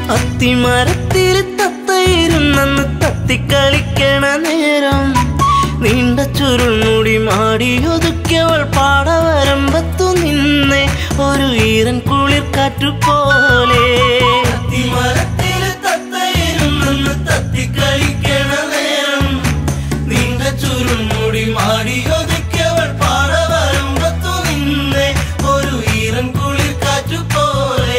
അത്തിമരത്തിൽ തത്തയിരുന്നെന്ന് തത്തിക്കളിക്കണ നേരം നീണ്ട ചുരുൾമുടി മാടി ഒതുക്കിയവൾ പാടവരമ്പത്തു നിന്നെ ഒരു ഈറൻ കുളിർ കാറ്റു പോലെ അത്തിമരത്തിൽ തത്തയിരുന്നെന്ന് തത്തിക്കളിക്കണ നേരം നീണ്ട ചുരുൾമുടി മാടി ഒതുക്കിയവൾ പാടവരമ്പത്തു നിന്നെ ഒരു ഈറൻ കുളിർ കാറ്റു പോലെ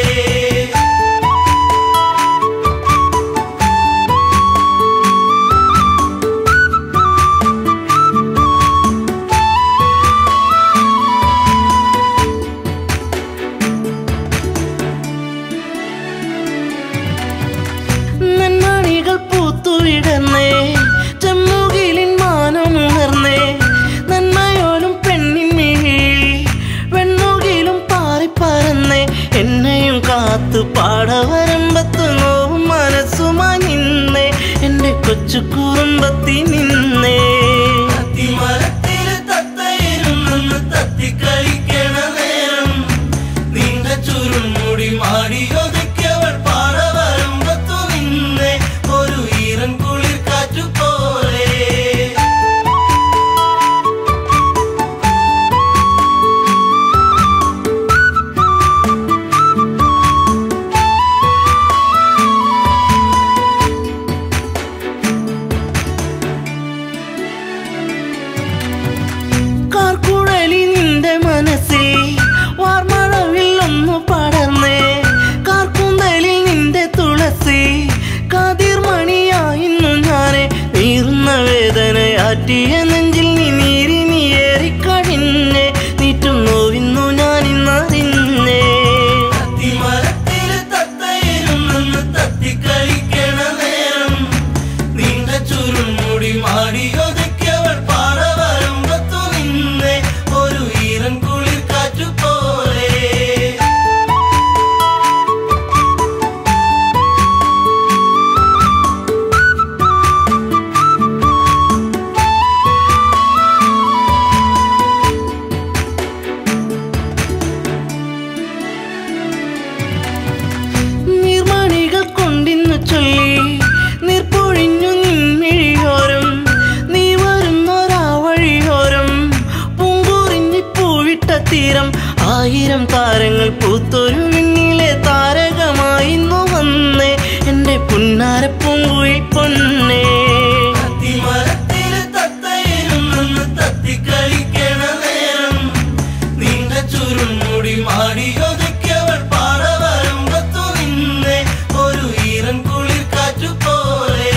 നന്മണികൾ പൂത്തുവിടർന്നേ ചെമ്മുകിലിൻ മാനമുണർന്നേ നന്മയോലും പെണ്ണിൻ മിഴി വെണ്ണുകിലും പാറിപ്പറന്നേ എന്നെയും കാത്തു പാടവരമ്പത്ത് നോവും മനസ്സുമായി നിന്നേ എന്റെ കൊച്ചു കുറുമ്പത്തി നിന്നേ തത്തിക്കളിക്കണ നേരം നീണ്ട ചുരുൾമുടി മാടി ഒതുക്കിയവൾ പാറവരമ്പത്തു നിന്നെ ഒരു ഈറൻ കുളിർ കാറ്റു പോലെ കാർക്കുഴലി നിന്റെ മനസ്സിൽ വാർമഴവിൽ ഒന്ന് പടർന്നേ കാർക്കുന്തലിൽ നിന്റെ തുളസി കാതിർമണിയായിരുന്നു ഞാനെ നീറുന്ന വേദനയാറ്റിയ നെഞ്ചിൽ നീ നീരി നീയേറിക്കഴിഞ്ഞേ നീറ്റും നോവിന്നു ഞാൻ ഇന്നറിഞ്ഞേ തത്തിക്കളിക്കണ നേരം നീണ്ട ചുരുൾമുടി മാടി ഒതുക്കിയവൾ പാറവരമ്പത്തു നിന്നെ ഒരു ഈറൻ കുളിർ കാറ്റു പോലെ നീർമണികൾ കൊണ്ടിന്നു ചൊല്ലി നീർപ്പൊഴിഞ്ഞു നിൻമിഴിയോരം നീ വരുന്നൊരാ വഴിയോരം പൂങ്കുറിഞ്ഞി പൂവിട്ട തീരം ആയിരം താരങ്ങൾ പൂത്തൊരു വിണ്ണിലെ താരകമായിന്നു വന്നേ എന്റെ പുന്നാര പൂങ്കുഴി പൊന്നേ തത്തിക്കളിക്കണ നേരം നീണ്ട ചുരുൾമുടി മാടി ഒതുക്കിയവൾ പാറവരമ്പത്തു നിന്നെ ഒരു ഈറൻ കുളിർ കാറ്റു പോലെ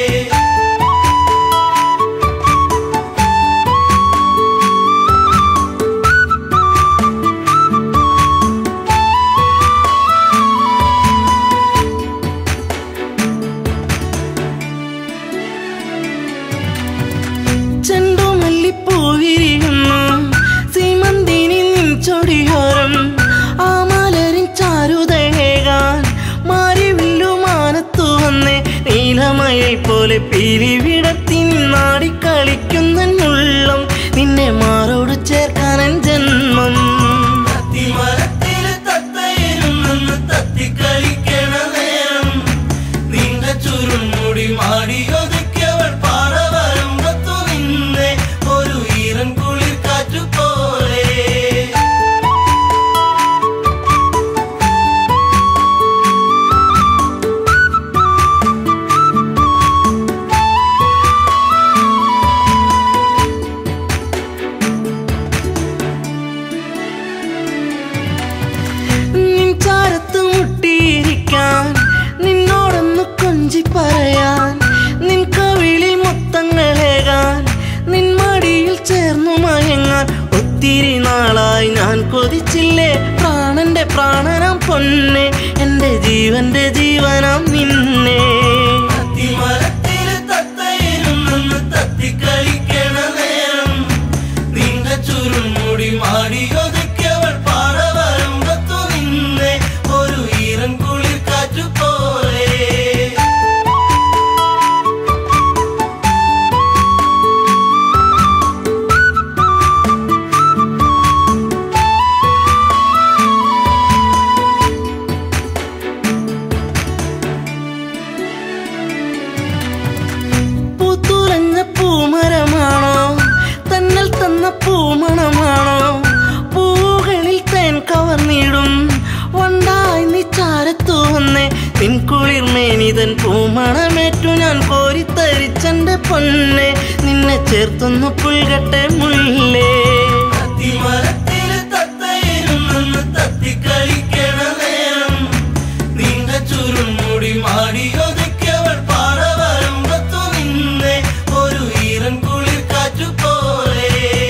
ചെണ്ടുമല്ലിപ്പൂവിരിയുന്നു സീമന്തിനി നിൻ ചൊടിയോരം ആ മലരിൻ ചാരുതേകാൻ മാറി വില്ലുമാനത്തു വന്നേ നീലമയിൽ പോലെ പീലി വിടർത്തി നിന്നാടി കളിക്കുന്നുള്ളം നിന്നെ മാറോട് ചേർക്കാനൻ ജന്മം തത്തിക്കളിക്കണ നേരം നീണ്ട ചുരുൾമുടി മാടി ഒതുക്കിയവൾ പാറവരമ്പത്തു നിന്നെ ഒരു ഈറൻ കുളിർ കാറ്റു പോലെ നിൻ ചാരത്ത് മുട്ടിയിരിക്കാൻ നിന്നോടൊന്ന് കൊഞ്ചി പറയാൻ നിൻ കവിളിൽ മൊത്തങ്ങളേകാൻ നിൻ മടിയിൽ ചേർന്നു മയങ്ങാൻ ഒത്തിരി നാളായി ഞാൻ കൊതിച്ചില്ലേ പ്രാണന്റെ പ്രാണനാം പൊന്നെ എന്റെ ജീവന്റെ ജീവനാം നിന്നെ തത്തിക്കളിക്കണ നേരം നീണ്ട ചുരുൾമുടി മാടി ഒതുക്കിയവൾ പാറവരമ്പത്തു നിന്നെ ഒരു ഈറൻ കുളിർ കാറ്റു പോലെ നീതൻ പൂമണമേറ്റു ഞാൻ കോരിത്തരിച്ചെന്റെ പൊന്നെ നിന്നെ ചേർത്തൊന്നു പുൽകട്ടെ മുല്ലേ അത്തിമരത്തില് തത്തയിരുന്നൊന്ന് തത്തിക്കളിക്കണ നേരം നീണ്ട ചുരുൾമുടി മാടിയൊതുക്കിയവൾ പാറ വരുമ്പത്തു നിന്നെ ഒരു ഈറൻ കുളിർ കാറ്റു പോലെ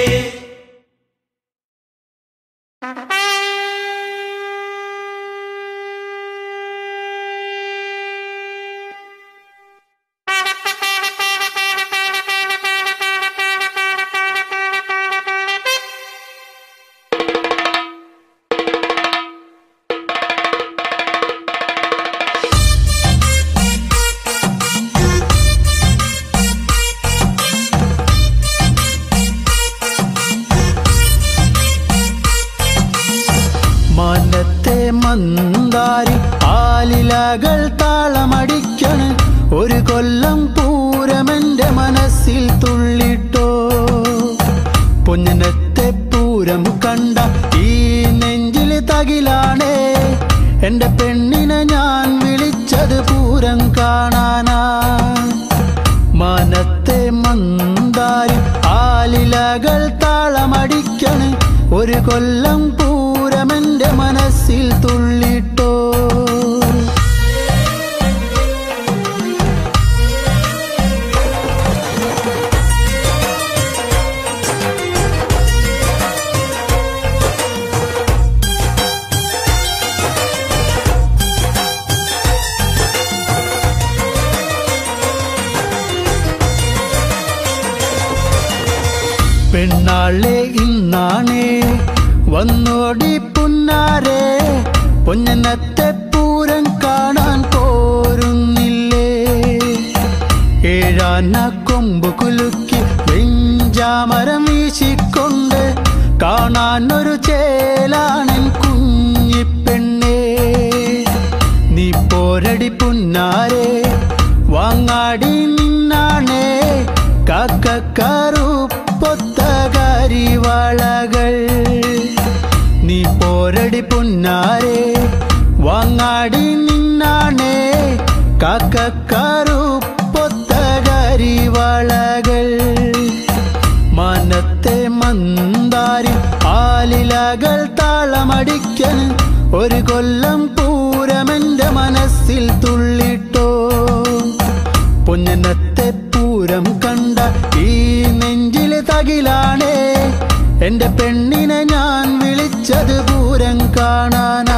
മാനത്തെ മന്ദാരി ആലിലകൾ താളമടിക്കണ് ഒരു കൊല്ലം പൂരമെന്റെ മനസ്സിൽ തുള്ളിട്ടോ പൊന്നിനത്തെ പൂരം കണ്ട ഈ നെഞ്ചിൽ തകിലാണേ എന്റെ പെണ്ണിനെ ഞാൻ വിളിച്ചത് പൂരം കാണാനാ മാനത്തെ മന്ദാരി ആലിലകൾ താളമടിക്കണ് ഒരു കൊല്ലം പൂരമെന്റെ മനസ്സിൽ തുള്ളിട്ടോ പെണ്ണാളെ ഇന്നാണേ വന്നോടി പുന്നാരെ പൊന്നനത്തെ പൂരം കാണാൻ പോരുന്നില്ലേ ഏഴാന കൊമ്പ് കുലുക്കി വെഞ്ചാമരം വീശിക്കൊണ്ട് കാണാൻ ഒരു ചേലാണൻ കുഞ്ഞിപ്പെണ്ണേ നീ പോരടി പുന്നാരെ വാങ്ങാടി നിന്നാണേ കാക്കക്കറുപ്പൊത്ത കരിവളകൾ നീ പോരടി പുന്നാരെ വാങ്ങാടി നിന്നാണേ കാക്കക്കറുപ്പൊത്ത കരിവളകൾ മനത്തെ മന്ദാരി ആലിലകൾ താളമടിക്കൻ ഒരു കൊല്ലം പൂരമെന്റെ മനസ്സിൽ തുള്ളിട്ടോ പൊന്നനത്തെ പൂരം കണ്ട ഈ നെഞ്ചില് തകിലാണേ എന്റെ പെണ്ണിനെ ഞാൻ വിളിച്ചത് പൂരം കാണാനാ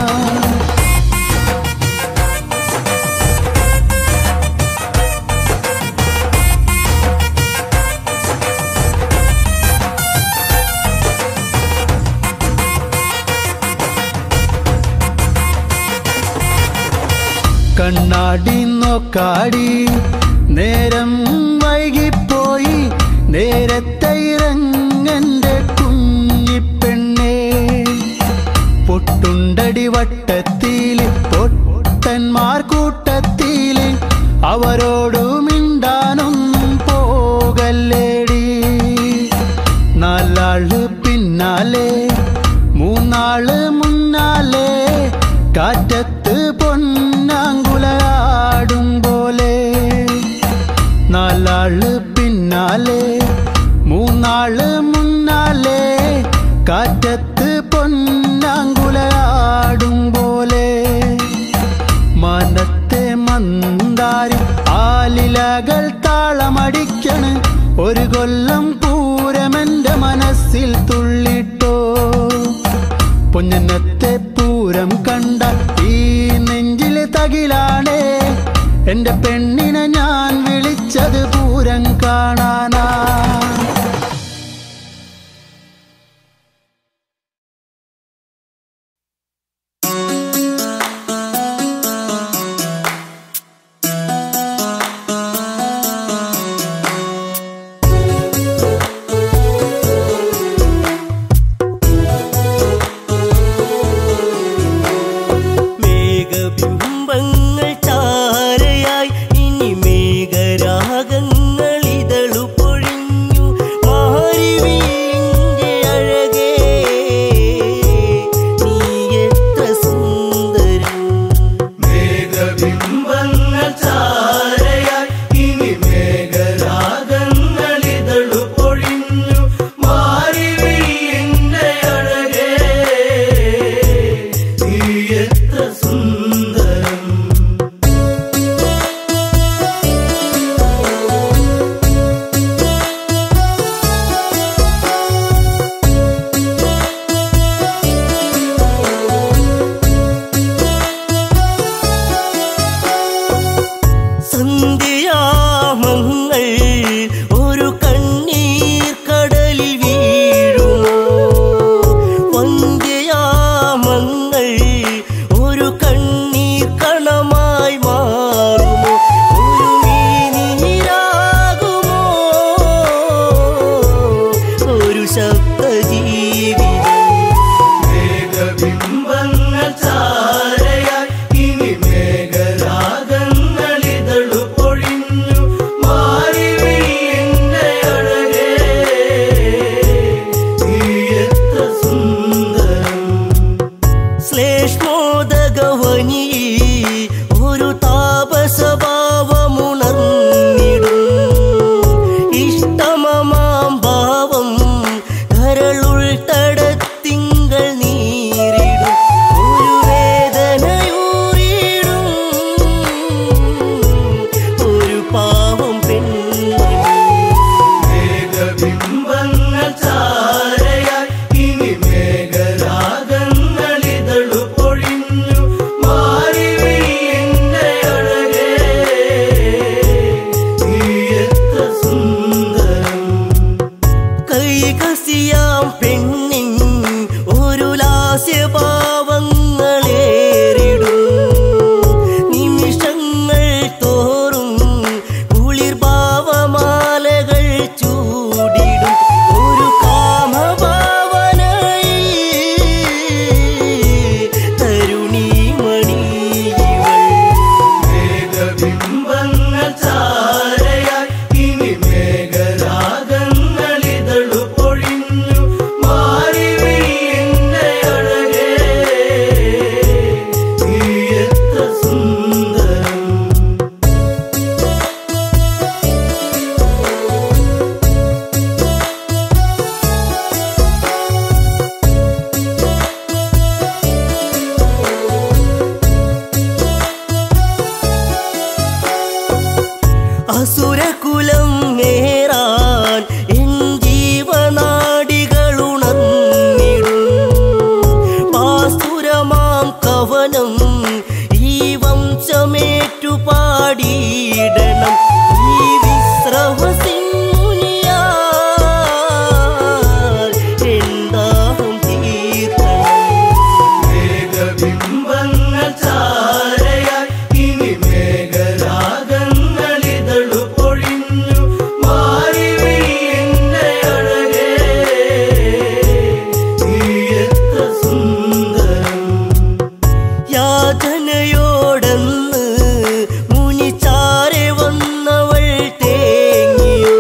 കണ്ണാടി നോക്കാടി നേരം വൈകിപ്പോയി നേരത്തെ ഇറങ്ങന്റെ കുഞ്ഞിപ്പെണ്ണേ പൊട്ടുണ്ടടി വട്ടത്തിൽ പൊട്ടന്മാർ കൂട്ടത്തിൽ അവരോടു മിണ്ടാനൊന്നും പോകല്ലേടി നാലാള് പിന്നാലെ മൂന്നാള് മുന്നാലെ കാറ്റത്ത് പൊന്നാങ്കുലയാടും പോലെ നാലാള് പിന്നാലെ മൂന്നാള് മുന്നാലെ കാറ്റത്ത് പൊന്നാങ്കുലയാടും പോലെ മനത്തെ മന്ദാരി ആലിലകൾ താളമടിക്കണ് ഒരു കൊല്ലം പൂരമെന്റെ മനസ്സിൽ തുള്ളിട്ടോ പൊന്നനത്തെ പൂരം കണ്ട ഈ നെഞ്ചില് തകിലാണേ എന്റെ പെണ്ണിനെ ഞാൻ വിളിച്ചത് പൂരം കാണാനാ മേഘബിംബങ്ങൾ ചാരയായി ഇനി മേഘരാഗങ്ങൾ ഇതളുപൊഴിയുമ്പോൾ എത്ര സുന്ദരം സന്ധ്യാമങ്ങൾ ഒരു കണ്ണീർ കടലിൽ വീഴുമോ വന്ധ്യാമങ്ങൾ ഒരു കണ്ണീർ കണമായി മാറുമോ ഒരു മീനീരാകുമോ ഒരു ശബ്ദജീവിതം മേഘബിംബങ്ങൾ ചാരയായി ഇനി മേഘരാഗങ്ങളിതളു പൊഴിഞ്ഞു മാറി എന്റെ അഴകേ നീ എത്ര സുന്ദരം ശ്ലേഷ്മോദകവനി ഒരു താപസഭാവമുണർന്നിടും ഇഷ്ടമമാം ഭാവം കരളുൾ തടത്തിങ്കൾ നീരിടും ഒരു വേദനയൂറിടും ഒരു പാവം പെൺമണി മേഘബിംബങ്ങൾ ചാരയായി ഇനി മേഘരാഗങ്ങളിതളു പൊഴിഞ്ഞു മാറി എന്റെ അഴകേ നീ എത്ര സുന്ദരം കൈകസിയാം പെണ്ണിൻ ഒരു ലാസ്യഭാവങ്ങളേറിടും നിമിഷങ്ങൾ തോറും കുളിർഭാവമാലകൾ ചൂടിടും ഒരു കാമഭാവനയിൽ തരുണീമണിയവൾ മേഘബിംബങ്ങൾ ചാരയായി ഇനി മേഘരാഗങ്ങളിതളു പൊഴിഞ്ഞു മാറി എന്റെ അഴകേ നീ എത്ര സുന്ദരം അസുരകുലം നേറാൻ എൻ ജീവനാടികളുണർന്നിടും പാസുരമാം കവനം ഈ വംശമേറ്റു പാടിയിടണം ഈ വിശ്രവസിംഹുനിയാൽ എന്താഹം തീർക്കണം മേഘബിംബങ്ങൾ ചാരയായി ഇനി മേഘരാഗങ്ങളിതളു പൊഴിഞ്ഞു മാറി എന്റെ അഴകേ നീ എത്ര സുന്ദരം യാതനയോടന്ന് മുനിച്ചാരെ വന്നവൾ തേങ്ങിയോ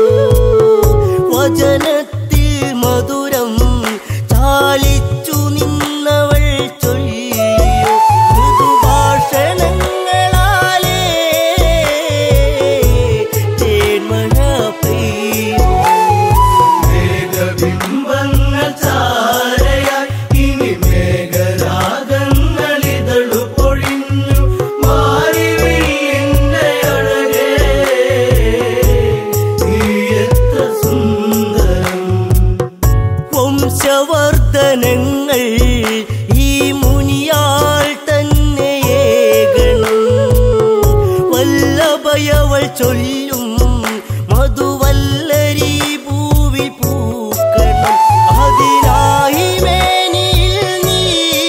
വചനത്തിൽ മധുരം ചാലിച്ചു നിന്നവൾ ചൊല്ലിയോ മൃദുഭാഷണങ്ങളാലേ തേന്മഴ പെയ്യുമോ മേഘബിംബങ്ങൾ ചാരയായി ഇനി മേഘരാഗങ്ങളിതളു പൊഴിഞ്ഞു മാറി എന്റെ അഴകേ നീ എത്ര സുന്ദരം വംശവർദ്ധനങ്ങൾ ഈ മുനിയാൾ തന്നെയേകണം വല്ലഭയവൾ ചൊല്ലും മധുവല്ലരി പൂവിൽ പൂക്കണം അതിനായി മേനിയിൽ നീ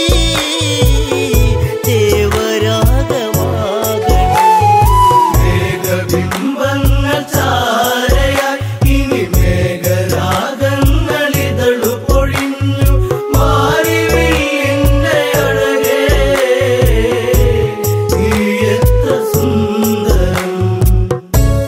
ദേവരാഗമാകണം മേഘബിംബങ്ങൾ ചാരയായി ഇനി മേഘരാഗങ്ങളിതളു പൊഴിഞ്ഞു മാറി എന്റെ അഴകേ നീ എത്ര സുന്ദരം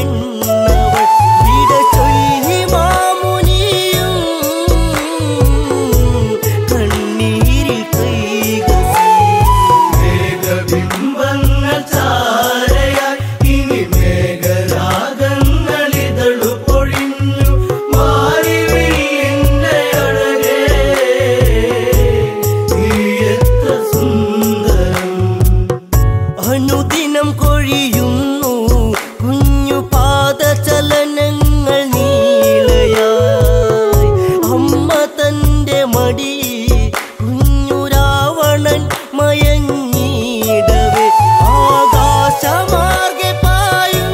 പെണ്ണവൾ വിട ചൊല്ലി മാമുനിയും കണ്ണീരിൽ കൈകൾ മേഘബിംബങ്ങൾ ചാരയായി ഇനി മേഘരാഗങ്ങളിതളു പൊഴിഞ്ഞു മാറി വിളിയെന്റെ അഴകേ നീ എത്ര സുന്ദരം അനുദിനം കൊഴിയുന്നു കുഞ്ഞു പാദചലനങ്ങൾ നീളയായി അമ്മ തന്റെ മടി കുഞ്ഞു രാവണൻ മയങ്ങിയിടവേ ആകാശമാർഗെ പായും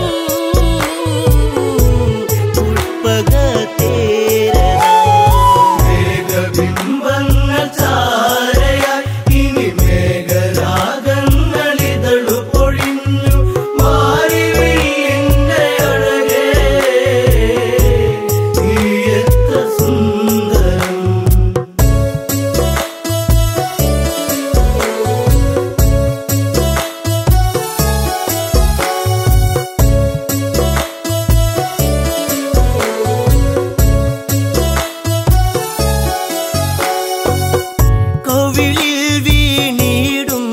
പുഷ്പകത്തേരതാ മേഘബിംബങ്ങൾ ചാരയായി ഇനി മേഘരാഗങ്ങളിതളു പൊഴിഞ്ഞു മാറി വിളിയെന്റെ അഴകേ നീ എത്ര സുന്ദരം കവിളിൽ വീണിടും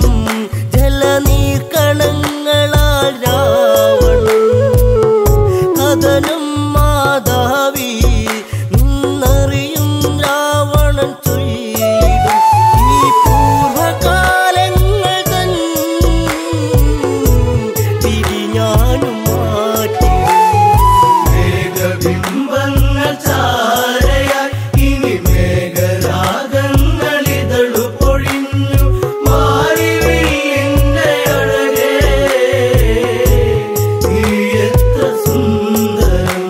ജലനീർക്കണങ്ങളാൽ രാവണൻ കഥനം മാതാവി നിന്നറിയും രാവണൻ ചൊല്ലിടും ഈ പൂർവകാലങ്ങൾ തൻ തിരിഞ്ഞാനും മാറ്റിടും മേഘബിംബങ്ങൾ ചാരയായി ഇനി മേഘരാഗങ്ങളിതളു പൊഴിഞ്ഞു മാറി വിളിയെന്റെ അഴകേ നീ എത്ര സുന്ദരം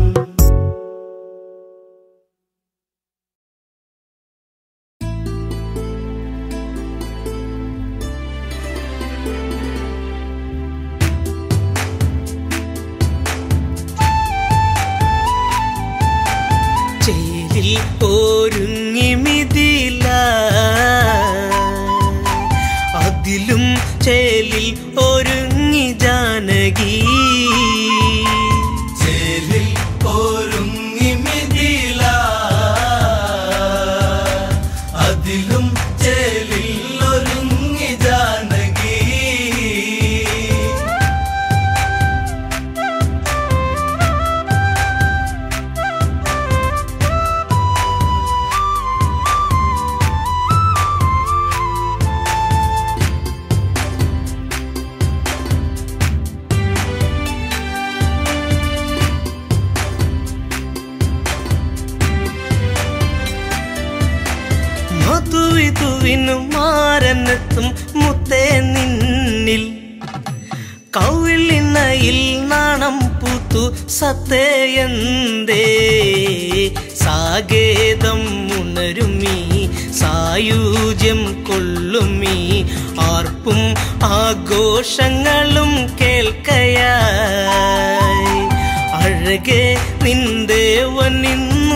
ചേരിൽ ഒരുങ്ങി മിതില അതിലും ചേലിൽ ഒരുങ്ങി ജാനകി ചേലിൽ ഒരുങ്ങി മിഥില അതിലും ചേലിൽ ഒരുങ്ങി ജാനകി മധുവിധുവിനു മാരനെത്തും മുത്തേ നിന്നിൽ കൗളിനയിൽ നാണം പൂത്തു സത്തേയന്തേ സാഗേതം ഉണരുമീ സായൂജ്യം കൊള്ളുമീ ആർപ്പും ആഘോഷങ്ങളും കേൾക്കയായി അഴകെ നിന്ദേവൻ നിന്നു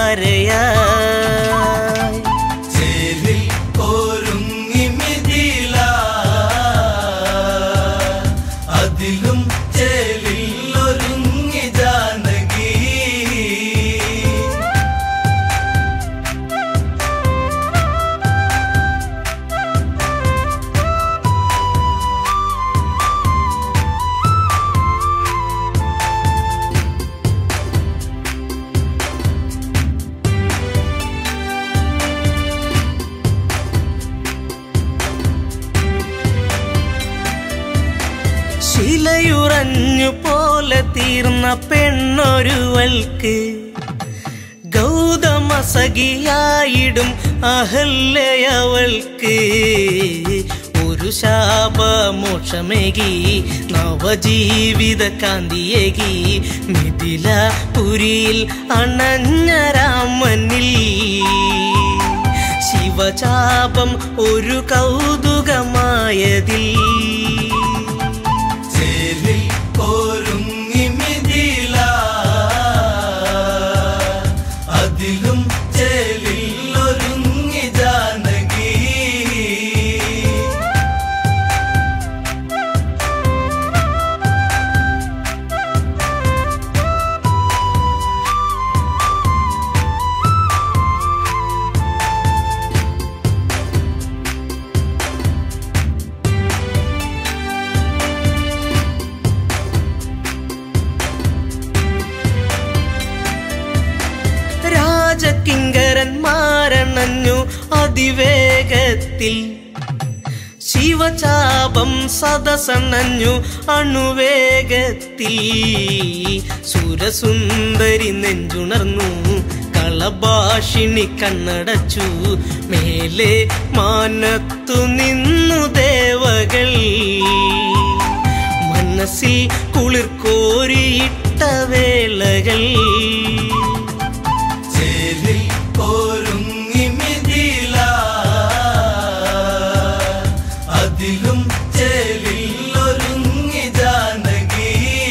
ചാരയായി ചേലിൽ ഒരുങ്ങി മിഥില അതിലും ചേലിൽ ഒരുങ്ങി ജാനകി ശിലയുറഞ്ഞു പോലെ തീർന്ന പെണ്ണൊരുവൾക്ക് ഗൗതമ സഖിയായിടും അഹല്യവൾക്ക് ഒരു ശാപമോക്ഷമേകി നവജീവിത കാന്തിയേകി മിഥില പുരിയിൽ അണഞ്ഞ രാമനിൽ ശിവചാപം ഒരു കൗതുകമായതിൽ ചേലിൽ ഒരുങ്ങി മിഥില അതിലും ചേലിൽ ഒരുങ്ങി ജാനകി അതിവേഗത്തിൽ ശിവചാപം സദസണഞ്ഞു അണുവേഗത്തിൽ സുരസുന്ദരി നെഞ്ചുണർന്നു കളഭാഷിണി കണ്ണടച്ചു മേലെ മാനത്തു നിന്നു ദേവകൾ മനസ്സിൽ കുളിർ കോരിയിട്ട വേളകൾ ചേരിൽ ഒരുങ്ങി മിഥില അതിലും ചേരിൽ ഒരുങ്ങി ജാനകി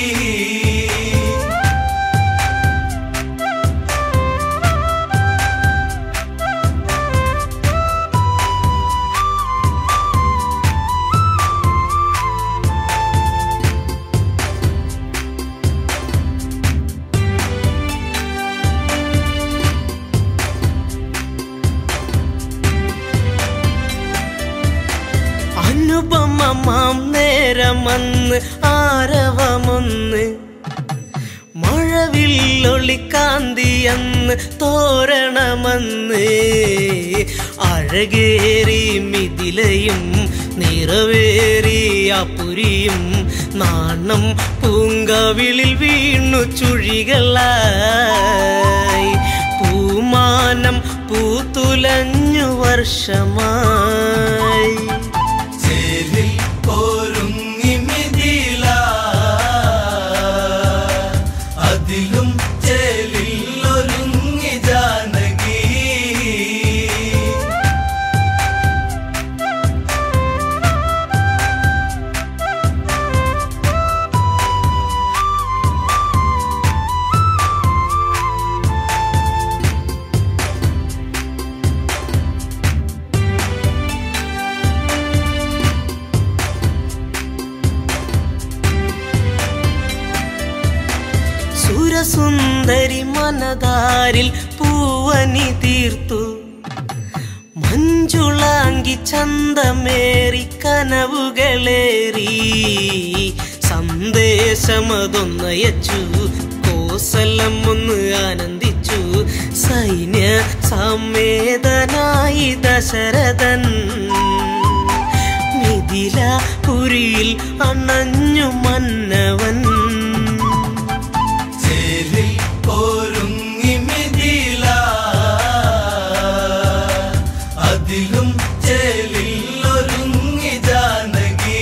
അനുപമമാം നേരമന്ന് ആരവമൊന്ന് മഴവില്ലൊളിക്കാന്തിയെന്ന് തോരണമന്ന് അഴകേറി മിഥിലയും നിറവേറി അപുരിയും നാണം പൂങ്കവിളിൽ വീണു ചുഴികളായി പൂമാനം പൂത്തുലഞ്ഞു വർഷമായി ചേരിൽ ഒരുങ്ങി മിഥില അതിലും ചേരിൽ ഒരുങ്ങി ജാനകി സുരസുന്ദരി മനതാരിൽ പൂവനി തീർത്തു മഞ്ജുളാങ്കി ചന്തമേറി കനവുകളേറി സന്ദേശമതൊന്നയച്ചു കോസലം ഒന്ന് ആനന്ദിച്ചു സൈന്യ സമേതനായി ദശരഥൻ മിഥില പുരിയിൽ അണഞ്ഞു മന്നവൻ ചേരിൽ ഒരുങ്ങി മിഥില അതിലും ചേരിൽ ഒരുങ്ങി ജാനകി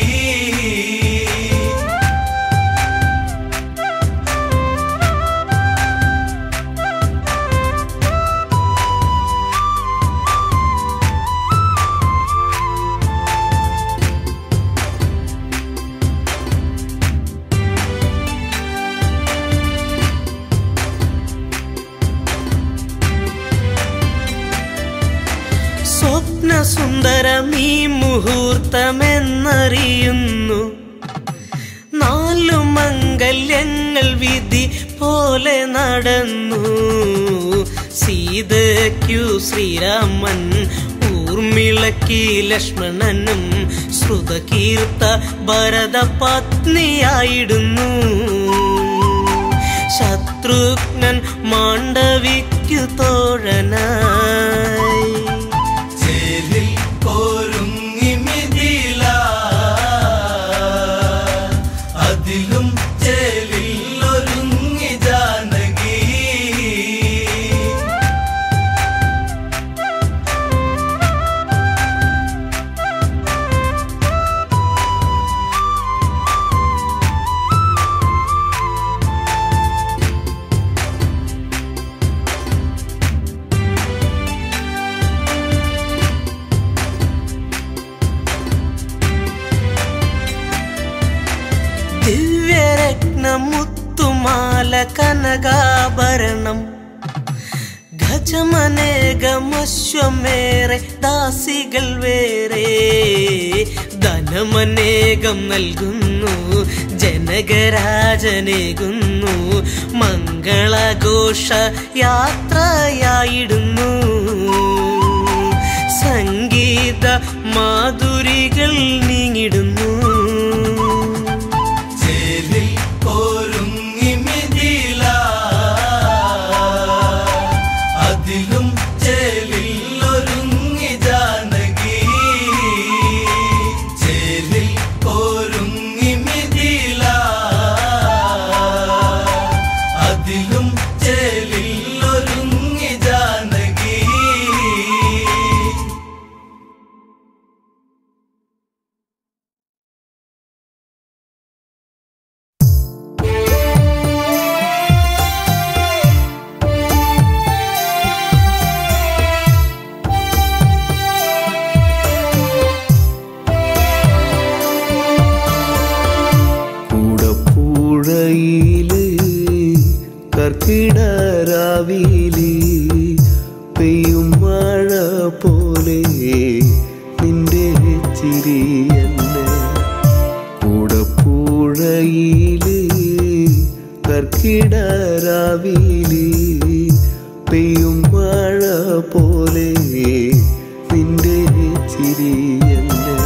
സ്വപ്ന സുന്ദരമീ മുഹൂർത്തമെന്നറിയുന്നു നാലു മംഗല്യങ്ങൾ വിധി പോലെ നടന്നു സീതയ്ക്കു ശ്രീരാമൻ ഊർമിളക്കി ലക്ഷ്മണനും ശ്രുതകീർത്ത ഭരത പത്നിയായിടുന്നു ശത്രുഘ്നൻ മാണ്ഡവിക്കു തോഴനായി ചേരിൽ ഒരുങ്ങി മിഥില അതിലും ചേരിൽ ഒരുങ്ങി ജാനകി ദിവ്യരത്നമുത്തുമാല കനകാഭരണം ഗജമനേകമശ്വമേറെ ദാസികൾ വേറെ ധനമനേകം നൽകുന്നു ജനകരാജനേകുന്നു മംഗളഘോഷ യാത്രയായിടുന്നു സംഗീത മാധുരികൾ നീങ്ങിടുന്നു ചേരിൽ ഒരുങ്ങി മിഥില അതിലും ചേരിൽ ഒരുങ്ങി ജാ കർക്കിടരാവിലി പെയ്യും മഴ പോലെ നിന്റെ ചിരി എന്നെ കൂടപ്പുഴയില് കർക്കിടരാവിലി പെയ്യും മഴ പോലെ നിന്റെ ചിരി എന്നെ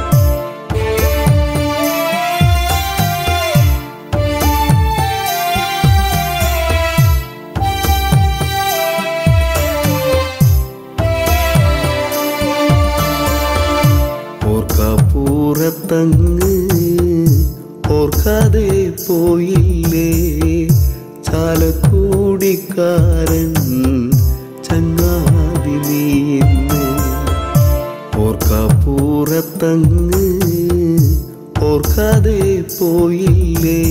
ഓർക്കപ്പൂറത്തങ്ങ് ഓർക്കാതെ പോയില്ലേ ചാലക്കൂടിക്കാരൻ ചങ്ങാതി നീന്ന് ഓർക്കപ്പൂറത്തങ്ങ് ഓർക്കാതെ പോയില്ലേ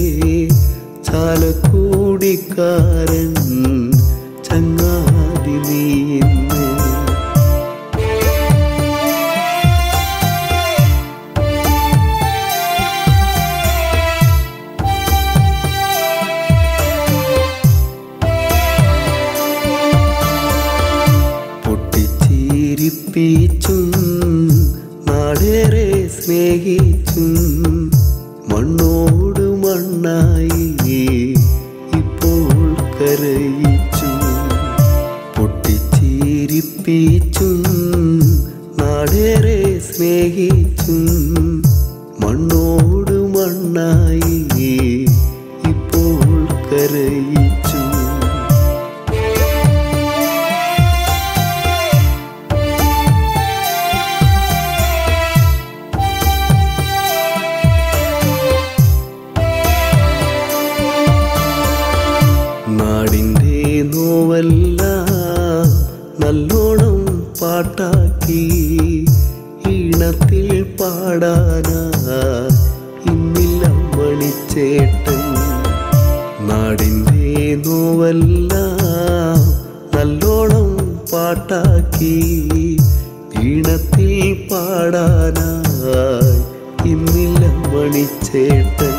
ചാലക്കൂടിക്കാരൻ ചങ്ങാതി നീന്ന് പൊട്ടിച്ചിരിപ്പിച്ചും നാടേറെ സ്നേഹിച്ചും മണ്ണോട് മണ്ണായി ഇപ്പോൾ കരയിച്ചു പൊട്ടിച്ചിരിപ്പിച്ചും നാടേറെ സ്നേഹിച്ചും മണ്ണോട് മണ്ണായി ഇപ്പോൾ കരയിച്ചു നാടിൻ്റെ നോവല്ല നല്ലോണം പാട്ടാക്കി ഈണത്തിൽ പാടാനാ ഇന്നില്ല മണിച്ചേട്ടൻ നാടിൻ്റെ നോവല്ല നല്ലോണം പാട്ടാക്കി ഈണത്തിൽ പാടാനായി ഇന്നില്ല മണിച്ചേട്ടൻ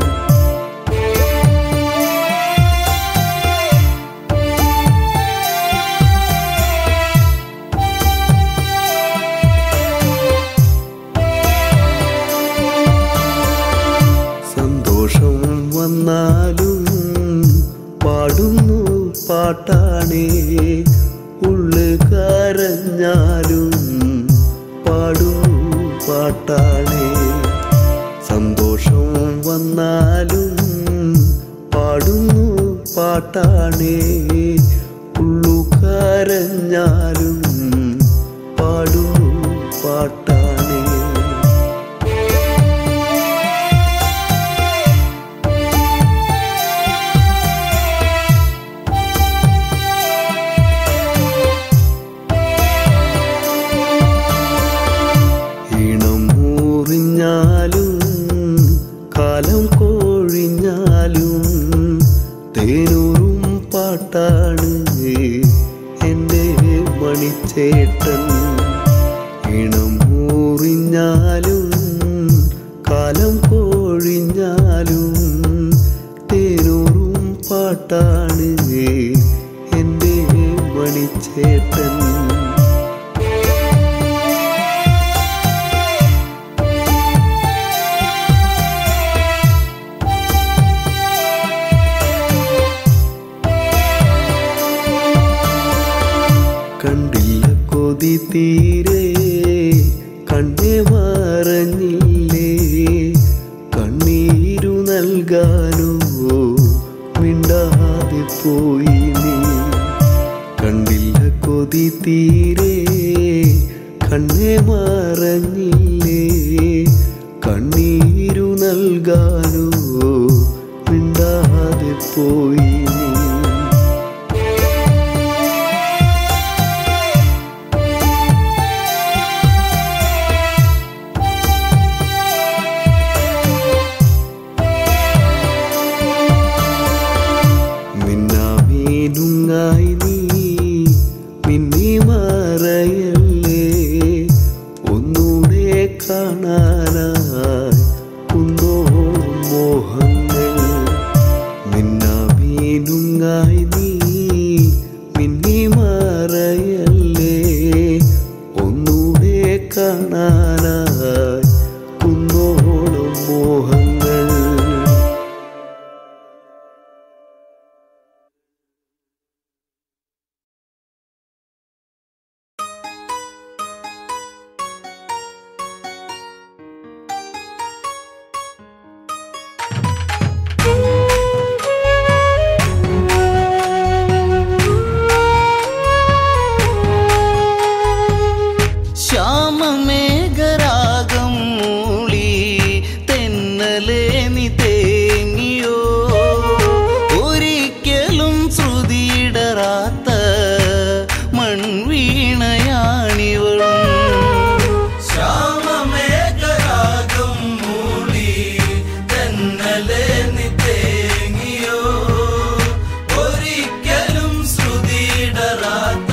സന്തോഷം വന്നാലും പാടുന്നു പാട്ടാണേ ഉള്ളു കരഞ്ഞാലും പാടുന്നു പാട്ടാണേ സന്തോഷം വന്നാലും പാടുന്നു പാട്ടാണേ ഉള്ളു കരഞ്ഞാലും പാടുന്നു പാട്ടാണേ ഈണം മൂറിഞ്ഞാലും കാലം കോഴിഞ്ഞാലും തേനൂറും പാട്ടാണ് എൻ്റെ മണിച്ചേട്ടൻ ഈണം മൂറിഞ്ഞാലും കാലം കോഴിഞ്ഞാലും തേനൂറും പാട്ടാണ് എൻ്റെ മണിച്ചേട്ടൻ കണ്ടില്ല കൊതി തീരെ കണ്ണേ മറഞ്ഞില്ലേ കണ്ണീരു നൽകാനോ മിണ്ടാതെ പോയി നീ കണ്ടില്ല കൊതി തീരെ കണ്ണേ മറഞ്ഞില്ലേ കണ്ണീരു നൽകാനോ മിണ്ടാതെ പോയി നീ മിന്നാമീനുങ്ങായി നീ മിന്നി മറയല്ലേ ഒന്നൂടെ കാണാനായി കുന്നോളം മോഹങ്ങൾ മിന്നാമീനുങ്ങായി വിങ്ങായി നീ മിന്നി മറയല്ലേ ഒന്നൂടെ കാണാനായി കുന്നോളം മോഹങ്ങൾ ശ്യാമമേഘരാഗം മൂളി തെന്നലേ നീ തേങ്ങിയോ ഒരിക്കലും ശ്രുതിയിടറാത്ത മൺവീണയാണിവളും ശ്യാമമേഘരാഗം മൂളി തെന്നലെ നീ തേങ്ങിയോ ഒരിക്കലും ശ്രുതിയിടറാത്ത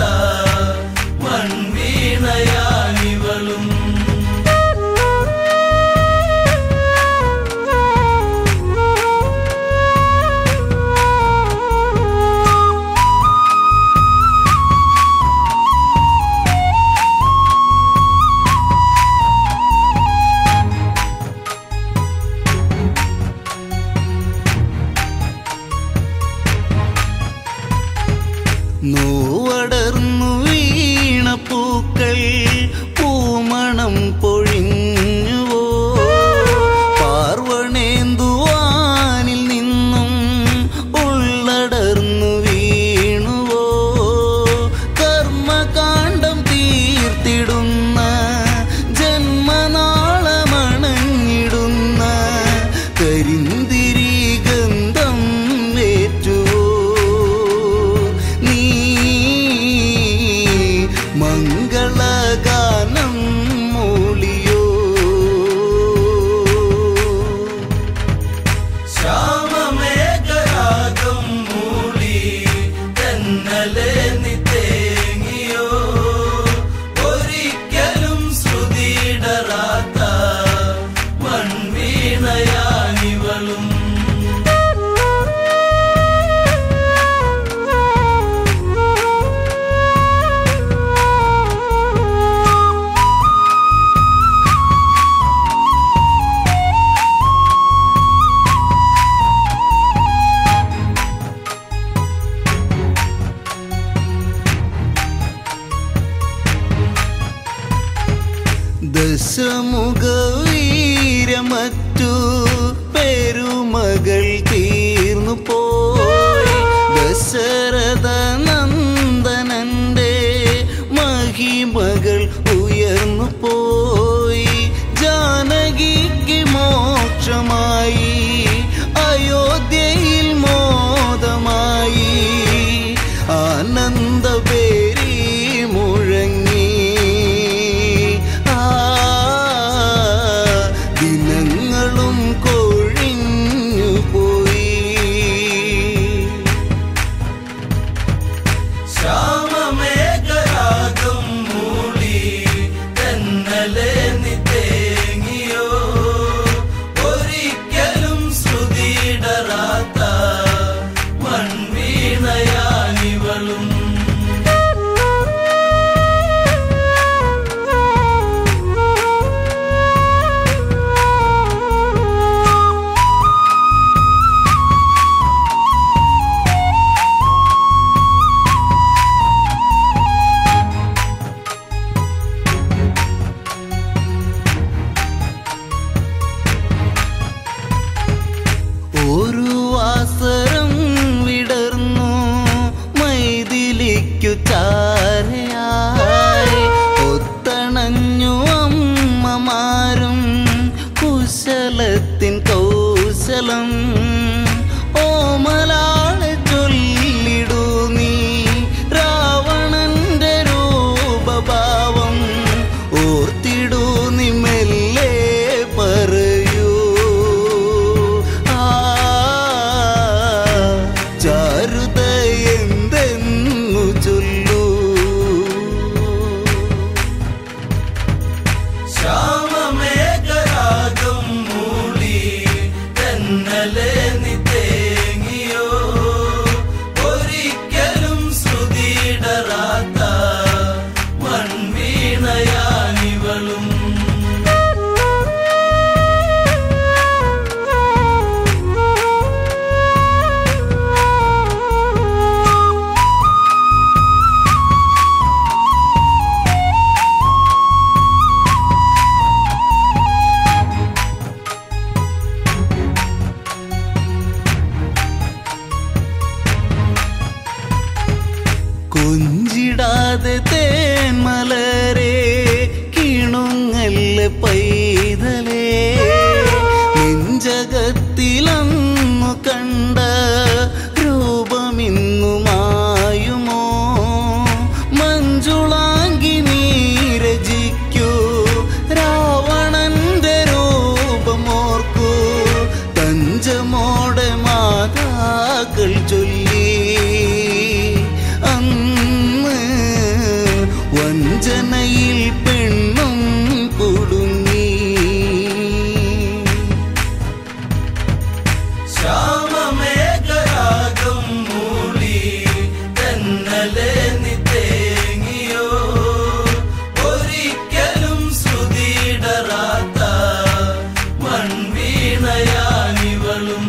മൺവീണയാണിവളും നോവടർന്നു വീണ പൂക്കൾ പൂമണം പൊഴിഞ്ഞുവോ പാർവണേന്തുവാനിൽ നിന്നും ഉള്ളടർന്നു വീണുവോ കർമ്മകാണ്ഡം തീർത്തിടുന്ന ജന്മനാളമണഞ്ഞിടുന്ന കരിന്തിരി ഗന്ധം ഏറ്റുവോ നീ കൊഞ്ചിടാതെ തേന്മലരെ കിണുങ്ങല്ല പൈതലേ നെഞ്ചകത്തിലന്നു കണ്ട രൂപമിന്നു മായുമോ മഞ്ജുളാങ്കി നീരജിക്കൂ രാവണന്റെ രൂപമോർക്കൂ തഞ്ചമോടെ മാതാക്കൾ ചൊല്ലി അന്ന് വഞ്ചനയിൽ പെണ്ണും കുടുങ്ങി ശ്യാമമേഘരാഗം മൂളി തെന്നലെ നീ തേങ്ങിയോ ഒരിക്കലും ശ്രുതിയിടറാത്ത മൺവീണയാനിവളും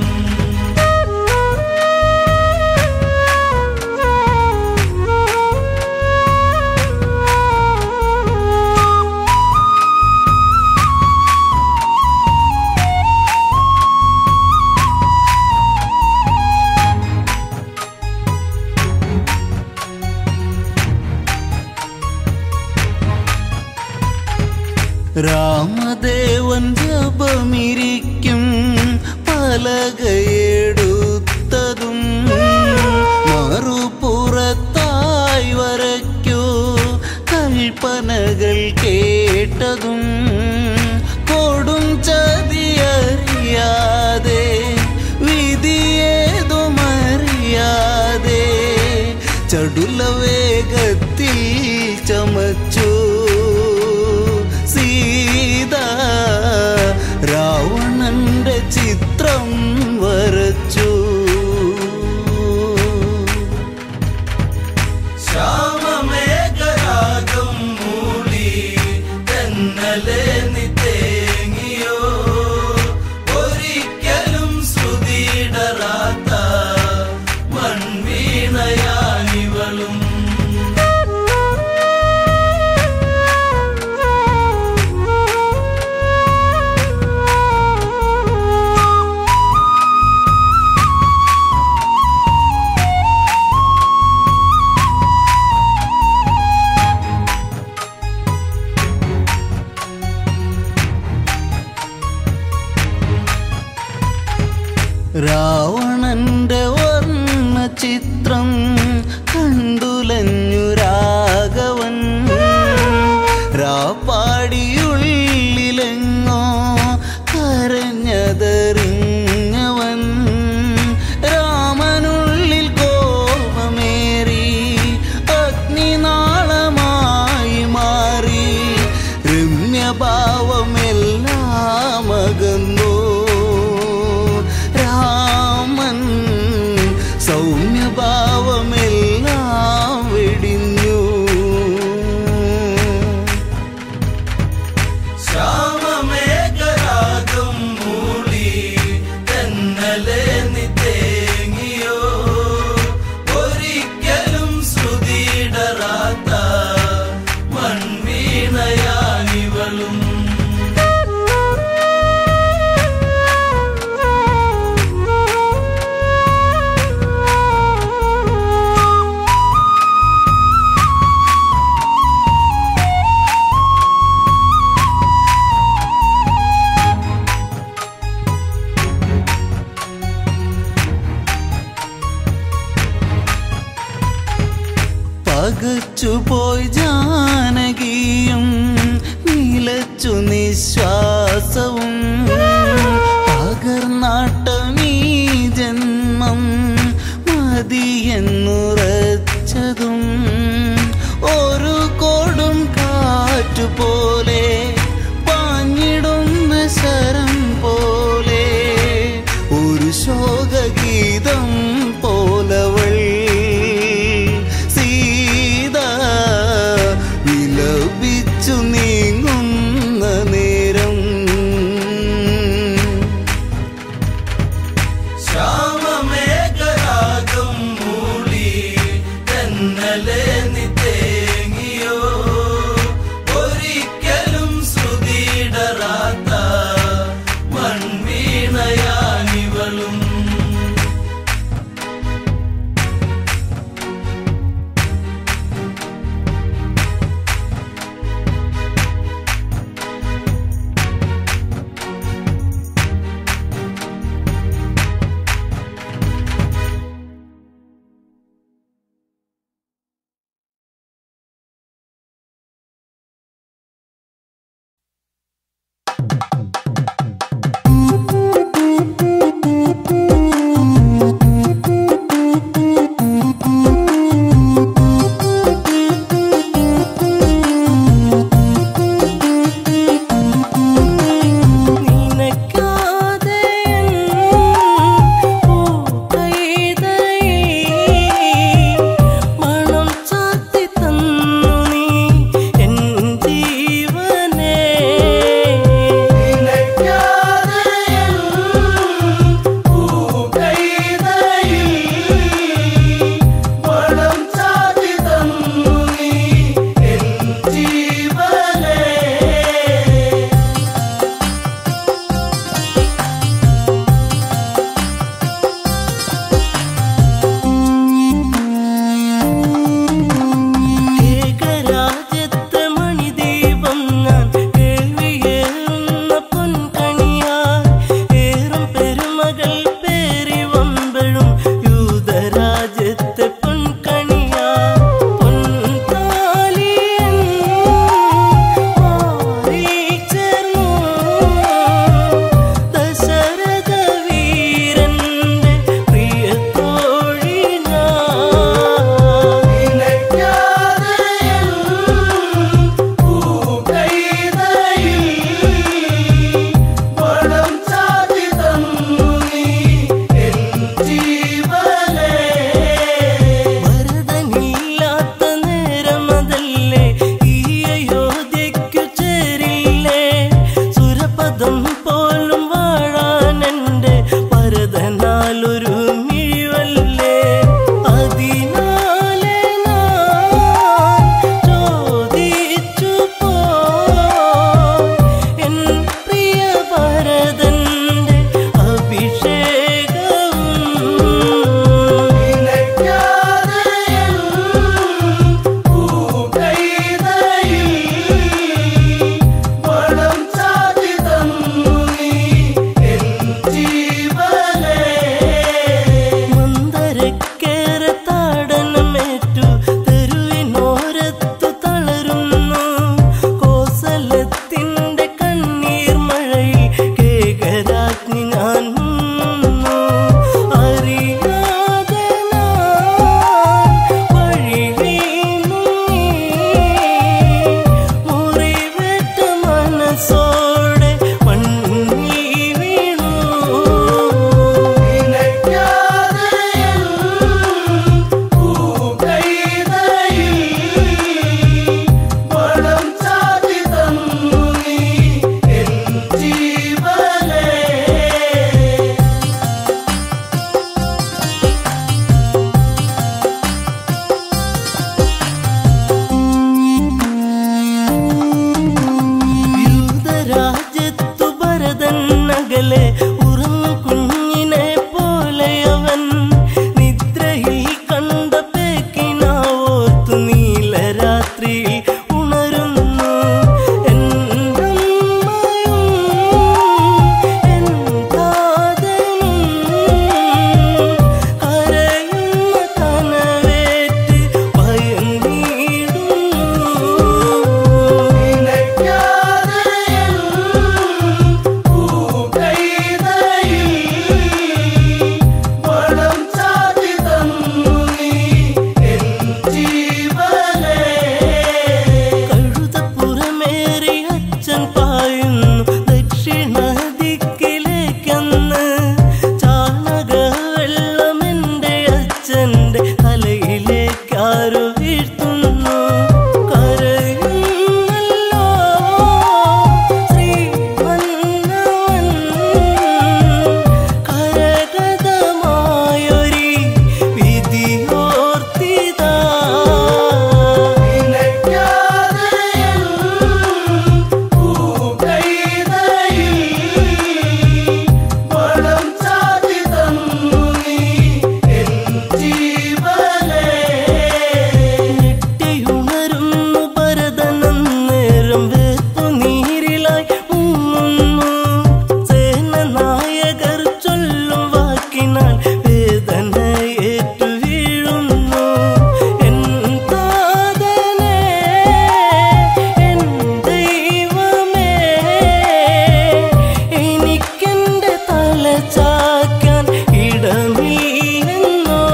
രാമദേവൻ ജപമിരിക്കും പലകയെടുത്തതും മറുപുറത്തായി വരയ്ക്കൂ കൽപ്പനകൾ കേട്ടതും കൊടും ചതിയറിയാതെ വിധിയേതുമറിയാതെ ചടുല വേഗത്തിൽ ചമച്ചു സീത രാവണന്റെ ചിത്രം വരച്ചു ശ്യാമമേഘരാഗം മൂളി തെന്നലെ നീ തേങ്ങിയോ ഒരിക്കലും ശ്രുതിയിടറാത്ത മൺവീണയാനിവളും രാവണന്റെ വർണ്ണ ചിത്രം കണ്ടുലഞ്ഞു രാഘവൻ രാപ്പാടിയുള്ളിലെങ്ങോ കരഞ്ഞതറിഞ്ഞവൻ രാമനുള്ളിൽ കോപമേറി അഗ്നിനാളമായി മാറി രമ്യഭാവമെല്ലാം അകന്നു രാമൻ സൗമ്യഭാവമെല്ലാം വെടിഞ്ഞു ശ്യാമമേഘരാഗം മൂളി തെന്നലെ നീ തേങ്ങിയോ ഒരിക്കലും ശ്രുതിയിടറാത്ത മൺവീണയാനിവളും പകച്ചുപോയി ജാനകിയും നിലച്ചു നിശ്വാസവും പകർന്നാട്ടമീ ജന്മം മതിയെന്നുറച്ചതും ഒരു കൊടും കാറ്റുപോലെ പാഞ്ഞിടുന്ന ശരം പോലെ ഒരു ശോകഗീതം പോലവൾ സീത വിലപിച്ചു നീങ്ങുന്ന നേരം ശ്യാമമേഘരാഗം മൂളി തലയിലേക്കാരോ വീഴ്ത്തുന്നു കരയുന്നല്ലോ ശ്രീമന്നവൻ കരഗതമായൊരി വിധിയോർത്തിതാ ഞെട്ടിയുണരുന്നു ഭരതനന്നേരം വേർപ്പു നീരിലായി മുങ്ങുന്നു സേനനായകർ ചൊല്ലും വാക്കിനാൽ വേദനയേറ്റു വീഴുന്നു എൻ താതനേ എൻ ദൈവമേ എനിക്കെന്റെ തല ചാക്കാൻ ഇടമില്ലെന്നോ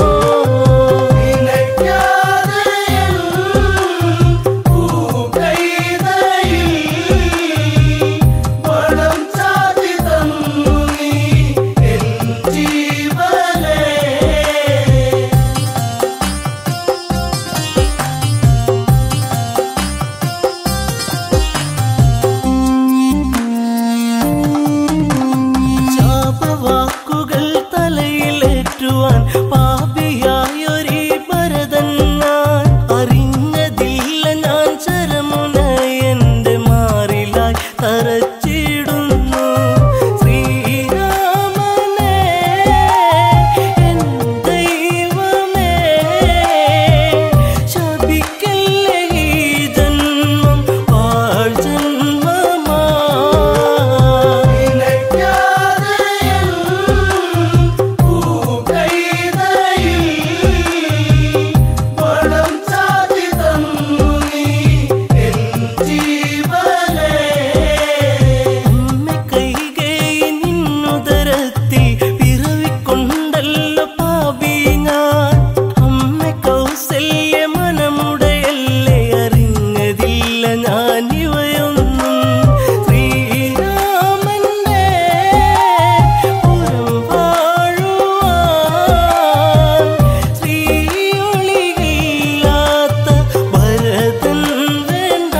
ശാപവാക്കുകൾ തലയിലേറ്റുവാൻ പാപിയായൊരു ഭരതൻ ഞാൻ അറിഞ്ഞതില്ല ഞാൻ ചരമുന എന്റെ മാറിലായി തറച്ചിടുന്നു ശ്രീരാമനെ എൻ ദൈവമേ ശപിക്കല്ലേ ഈ ജന്മം പാഴ് ജന്മമാ അമ്മ കൈകേയി നിന്നുദരത്തിൽ പിറവിക്കൊണ്ടല്ലോ പാപി ഞാൻ അമ്മ കൗസല്യ മനമുടയല്ലേ അറിഞ്ഞതില്ല ഞാൻ ഇവയൊന്നും ശ്രീരാമന്റെ പുറം വാഴുവാൻ ശ്രീയൊളിയില്ലാത്ത ഭരതൻ വേണ്ട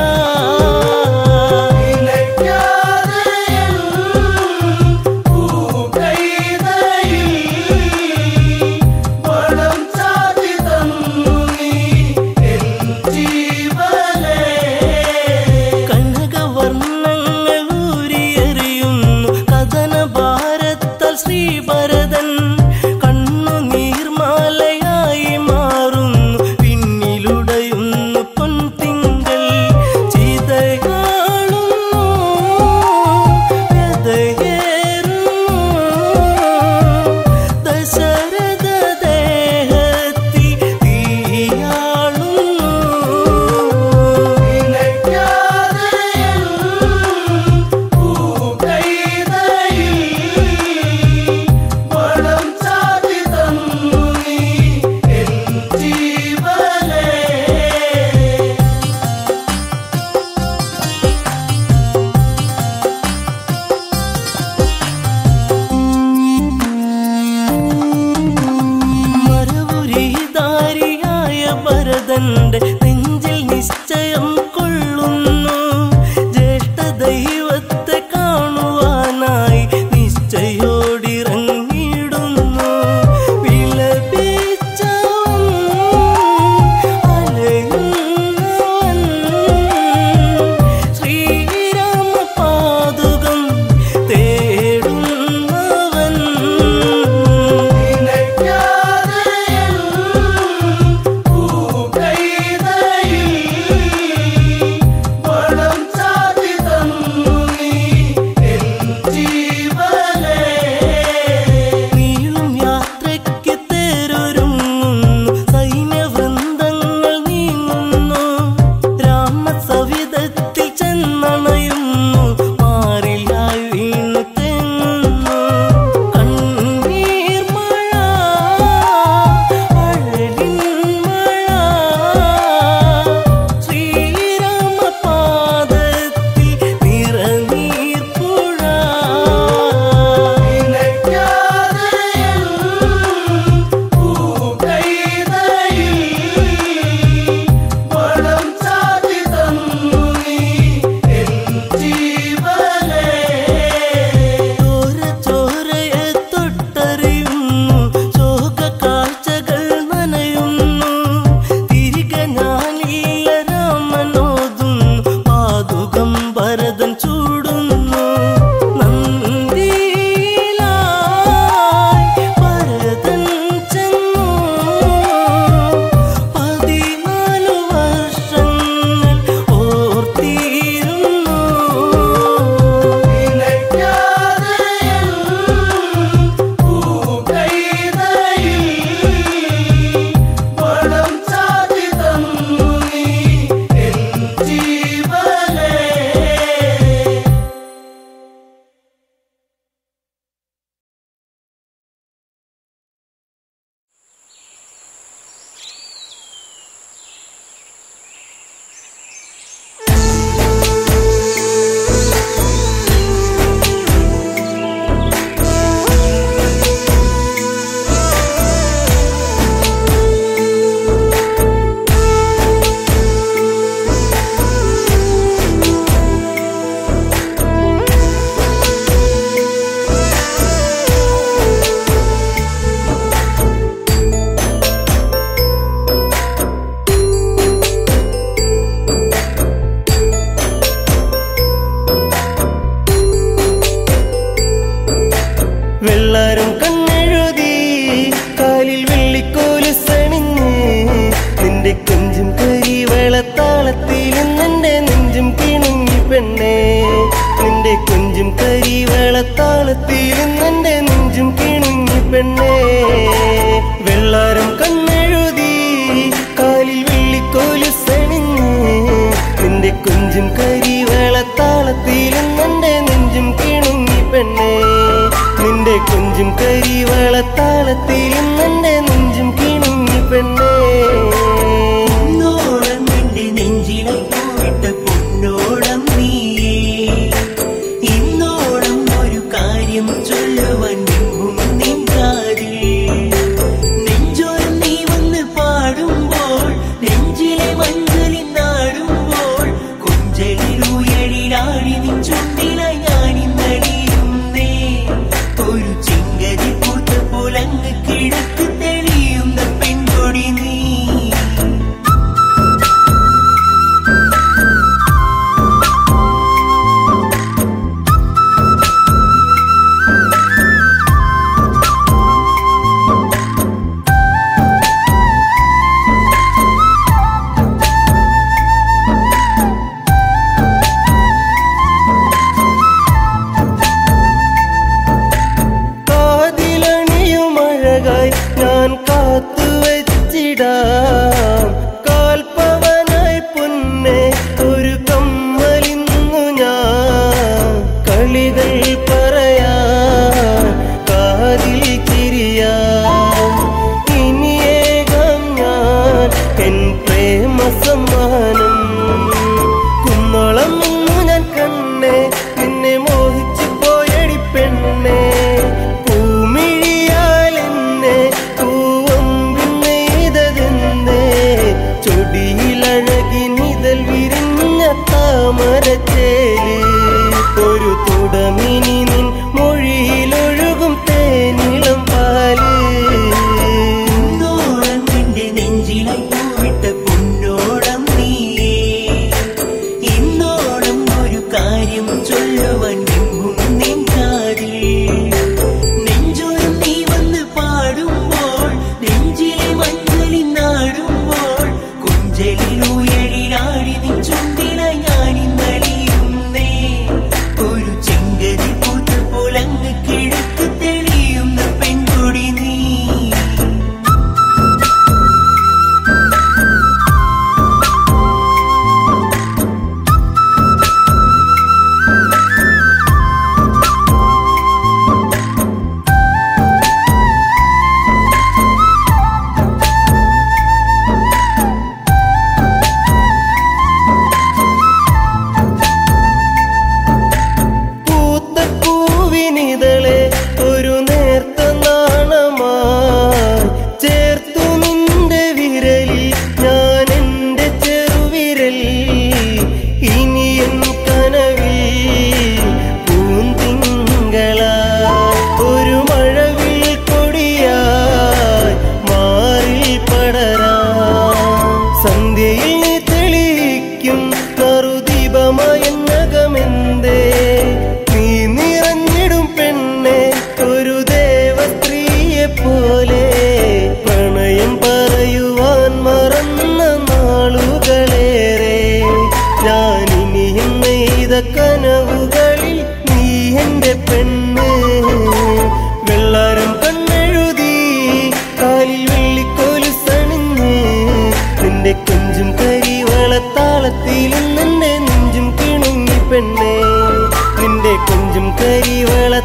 കനകവർണ്ണങ്ങൾ ഊരിയെറിയുന്നു കഥന ഭാരത്താൽ ശ്രീഭരതൻ കണ്ണു നീർമാലയായി മാറുന്നു പിന്നിലുടയുന്നു പൊൻതിങ്കൾ ചിതയാളുന്നു വ്യതയേറുന്നു ദശരഥ ദേഹത്തിൽ തീയാളുന്നു മരവുരീധാരിയായ ഭരതന്റെ നെഞ്ചിൽ നിശ്ചയം കൊള്ളുന്നു ജ്യേഷ്ഠ ദൈവത്തെ കാണുവാനായി നിശ്ചയോടിറങ്ങിയിടുന്നു വിലപിച്ചവൻ അലയുന്നവൻ ശ്രീരാമ പാതുകം തേടുന്നവൻ കൈതയിൽ പെണ്ണേ വെള്ളാരം കണ്ണെഴുതി കാലിൽ വെള്ളിക്കോലു സണിഞ്ഞ് നിന്റെ കുഞ്ചും കരിവേളത്താളത്തിലും എന്റെ നെഞ്ചും കിണുങ്ങി പെണ്ണേ നിന്റെ കുഞ്ചും കരിവേളത്താളത്തിലും എന്റെ നെഞ്ചും കിണുങ്ങി പെണ്ണേ പൊന്നോളം നിന്റെ നെഞ്ചിലെ പോയിട്ട പൊന്നോളം നീ ഇന്നോളം ഒരു കാര്യം ചൊല്ലുവാൻ നിന്നും നിൻകാതിൽ നെഞ്ചോരം നീ വന്ന് പാടുമ്പോൾ നെഞ്ചിലെ മഞ്ചലിൽ നാടുമ്പോൾ കുഞ്ചലിൽ ഉയരിലാടി നിൻ ചുണ്ടില ഞാനിന്നടിയുന്നേ ഒരു ചിങ്കരി പൂത്ത പുലങ്ങ് കിഴക്ക് തെളിയുന്ന പെൺകൊടി നീ കാതിലണിയും അഴകായി ഞാൻ കാത്തു വെച്ചിടാം കാൽപ്പവനായി പൊന്നെ ഒരു കമ്മലിന്നു ഞാൻ കളികൾ പറയാൻ കാതിൽ തിരിയാം ഇനിയേകം ഞാൻ എൻ പ്രേമ സമ്മാനം കുന്നോളം ഇന്നു ഞാൻ കണ്ണേ നിന്നെ മോഹിച്ചു പോയടി പെണ്ണേ പൂമിഴിയാൽ എന്നെ പൂവം പിന്നെ ഇതതെന്നേ ചൊടിയിലഴകി നിതൽ വിരിഞ്ഞ താമരച്ചേല് ഒരു തുടമിനി നിൻ മൊഴിയിലൊഴുകും തേനിളം പാല് പൊന്നോളം നിന്റെ നെഞ്ചിലെ പോയിട്ട പൊന്നോളം നീ ഇന്നോളം ഒരു കാര്യം ചൊല്ലുവാൻ നിന്നും നിൻകാതിൽ നെഞ്ചോരം നീ വന്ന് പാടുമ്പോൾ നെഞ്ചിലെ മഞ്ഞളിൽ നാടുമ്പോൾ കുഞ്ചലിൽ ഉയരിലാടി നിൻ ചുണ്ടില ഞാനിന്നടിയുന്നേ ഒരു ചെങ്കരി പൂത്ത പുലങ്ങ് കിഴക്ക് തെളിയുന്ന പെൺകൊടി നീ പൂത്ത പൂവിനിതളെ ഒരു നേർത്ത നാണമായി ചേർത്തു നിന്റെ വിരലിൽ ഞാൻ എന്റെ ചെറുവിരൽ ഇനി എൻ കനവിൽ പൂന്തിങ്കളാ ഒരു മഴവിൽ കൊടിയായി മാറിൽ പടരാ സന്ധ്യയിൽ നീ തെളിയിക്കും നറുദീപമയന്നകമെന്തേ നീ നിറഞ്ഞിടും പെണ്ണെ ഒരു ദേവസ്ത്രീയെ പോലെ പ്രണയം പറയുവാൻ മറന്ന നാളുകളേറെ ഞാനിനിയും നെയ്ത കനവുകളിൽ നീ എന്റെ പെണ്ണ് വെള്ളാരം കണ്ണെഴുതി കാലിൽ വെള്ളിക്കോലു സണിഞ്ഞ് നിന്റെ കൊഞ്ചും കരിവളത്താളത്തിലും നിന്റെ നെഞ്ചും കിണുങ്ങി പെണ്ണേ നിന്റെ കൊഞ്ചും കരിവള